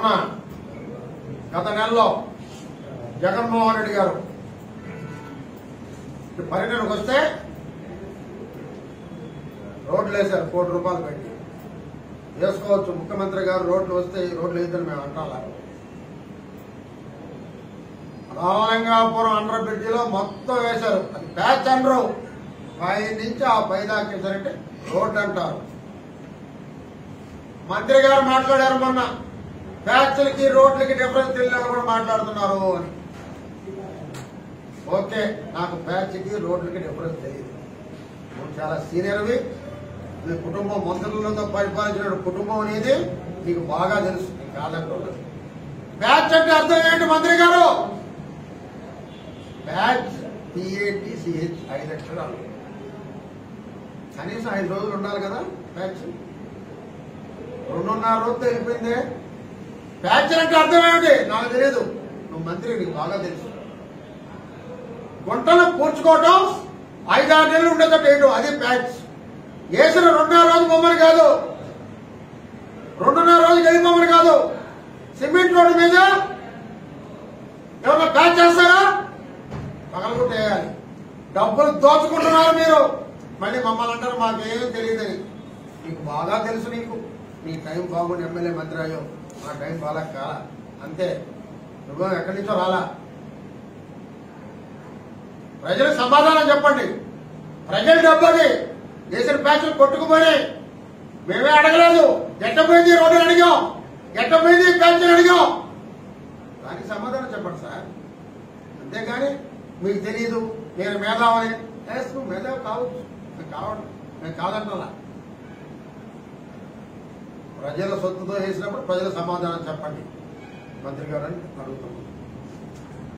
మొన్న గత నెలలో జగన్మోహన్ రెడ్డి గారు పర్యటనకు వస్తే రోడ్లు వేశారు కోటి రూపాయలు పెట్టి వేసుకోవచ్చు ముఖ్యమంత్రి గారు రోడ్లు వస్తే ఈ రోడ్లు వేద్దని మేము అంటాలా రామలింగాపురం అండర్ బ్రిడ్జిలో మొత్తం వేశారు అది ప్యాచ్ అండరు పై నుంచి ఆ పై దాకించారంటే రోడ్డు అంటారు మంత్రి గారు మాట్లాడారు మొన్న ప్యాచ్లకి రోడ్లకి డిఫరెన్స్ తెలియని కూడా మాట్లాడుతున్నారు అని ఓకే నాకు ప్యాచ్కి రోడ్లకి డిఫరెన్స్ తెలియదు నువ్వు చాలా సీనియర్వి నీ కుటుంబం మంత్రులతో పరిపాలించిన కుటుంబం అనేది నీకు బాగా తెలుసు నీకు కాదంటే ప్యాచ్ అంటే అర్థం ఏంటి మంత్రి గారు ప్యాచ్ పిఏటి సిహెచ్ ఐదు అక్షరాలు కనీసం ఐదు రోజులు ఉండాలి కదా ప్యాచ్ రెండున్నర రోజుతో వెళ్ళిపోయిందే ప్యాచ్ అంటే అర్థం ఏమిటి నాకు తెలియదు నువ్వు మంత్రి నీకు బాగా తెలుసు గుంటలు పూడ్చుకోవటం ఐదారు నెలలు ఉండేటట్టు వేయడం అది ప్యాచ్ వేసిన రెండున్నర రోజు బొమ్మలు కాదు రెండున్నర రోజు గది బొమ్మలు కాదు సిమెంట్ రోడ్డు మీద ఎవరన్నా ప్యాచ్ చేస్తారా పగలగొట్టేయాలి డబ్బులు దోచుకుంటున్నారు మీరు మళ్ళీ మమ్మల్ని అంటారు మాకేం తెలియదని నీకు బాగా తెలుసు నీకు నీ టైం బాగుండి ఎమ్మెల్యే మంత్రి అయ్యో మా టైం బాగా కాల అంతే నువ్వు ఎక్కడి నుంచో రాలా ప్రజలకు సమాధానం చెప్పండి ప్రజల డబ్బుని దేశం ప్యాచ్లు కొట్టుకుపోయి మేమే అడగలేదు ఎట్టపోయింది రోడ్డు అడిగాం ఎట్టపోయింది ప్యాచ్లు అడిగాం దానికి సమాధానం చెప్పండి సార్ అంతేగాని మీకు తెలియదు నేను మేధావని ఎస్ నువ్వు మేధావి కావచ్చు నేను కావడం నేను కాదంటలా ప్రజల సొత్తుతో వేసినప్పుడు ప్రజల సమాధానం చెప్పండి మంత్రి గారు అని అడుగుతున్నాను